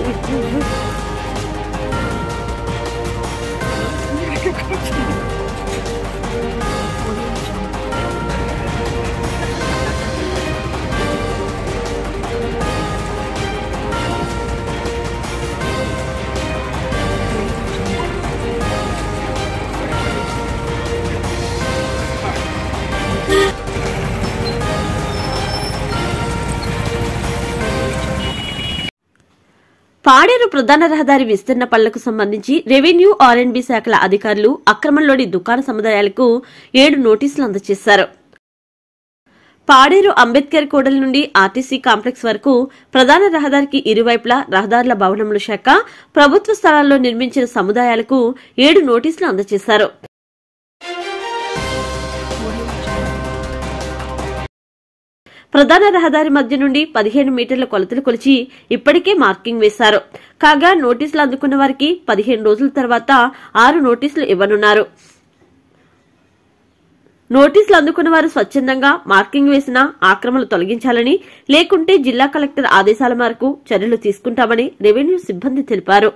పాడేరు ప్రధాన రహదారి విస్తరణ పనులకు సంబంధించి రెవెన్యూ ఆర్ఎండ్బి శాఖల అధికారులు అక్రమంలోని దుకాణ సముదాయాలకు ఏడు నోటీసులు అందజేశారు పాడేరు అంబేద్కర్ కూడలి నుండి ఆర్టీసీ కాంప్లెక్స్ వరకు ప్రధాన రహదారికి ఇరువైపులా రహదారుల భవనముల శాఖ ప్రభుత్వ స్థలాల్లో నిర్మించిన సముదాయాలకు ఏడు నోటీసులు అందజేశారు ప్రధాన రహదారి మధ్య నుండి పదిహేను మీటర్ల కొలతలు కొలిచి ఇప్పటికే మార్కింగ్ వేశారు కాగా నోటీసులు అందుకున్న వారికి పదిహేను రోజుల తర్వాత ఆరు నోటీసులు ఇవ్వనున్నారు నోటీసులు అందుకున్న వారు స్వచ్ఛందంగా మార్కింగ్ వేసిన ఆక్రమణలు తొలగించాలని లేకుంటే జిల్లా కలెక్టర్ ఆదేశాల మేరకు చర్యలు తీసుకుంటామని రెవెన్యూ సిబ్బంది తెలిపారు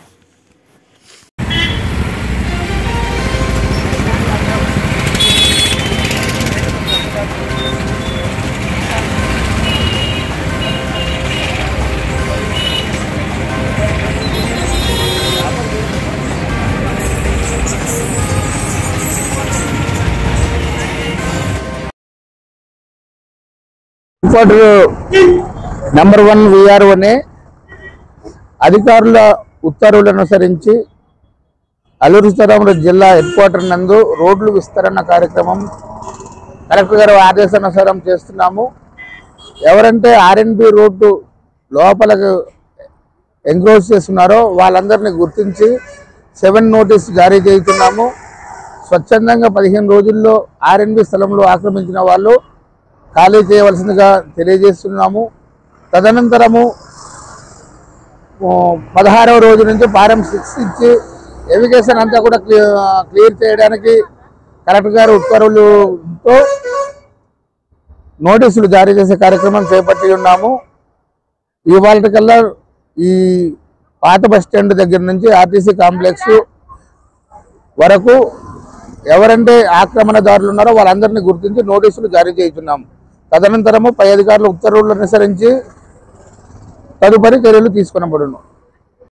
క్వార్టర్ నెంబర్ వన్ విఆర్ఓనే అధికారుల ఉత్తర్వులను అనుసరించి అల్లూరు సీతారామరాజు జిల్లా హెడ్ క్వార్టర్ నందు రోడ్లు విస్తరణ కార్యక్రమం కలెక్టర్ గారు ఆదేశానుసారం చేస్తున్నాము ఎవరంటే ఆర్ఎన్బి రోడ్డు లోపలకు ఎంక్రోచ్ చేస్తున్నారో వాళ్ళందరినీ గుర్తించి సెవెన్ నోటీస్ జారీ చేస్తున్నాము స్వచ్ఛందంగా పదిహేను రోజుల్లో ఆర్ఎన్బి స్థలంలో ఆక్రమించిన వాళ్ళు ఖాళీ చేయవలసిందిగా తెలియజేస్తున్నాము తదనంతరము ఓ, పదహారవ రోజు నుంచి ఫారం సిక్స్ ఇచ్చి ఎవిగేషన్ అంతా కూడా క్లియర్ క్లియర్ చేయడానికి కలెక్టర్ గారు ఉత్తర్వులతో నోటీసులు జారీ చేసే కార్యక్రమం చేపట్టి ఉన్నాము ఇవాళ కల్లా ఈ పాత బస్ స్టాండ్ దగ్గర నుంచి ఆర్టీసీ కాంప్లెక్స్ వరకు ఎవరంటే ఆక్రమణదారులు ఉన్నారో వాళ్ళందరినీ గుర్తించి నోటీసులు జారీ చేస్తున్నాము తదనంతరము పై అధికారుల ఉత్తర్వులు అనుసరించి తదుపరి చర్యలు తీసుకునబడును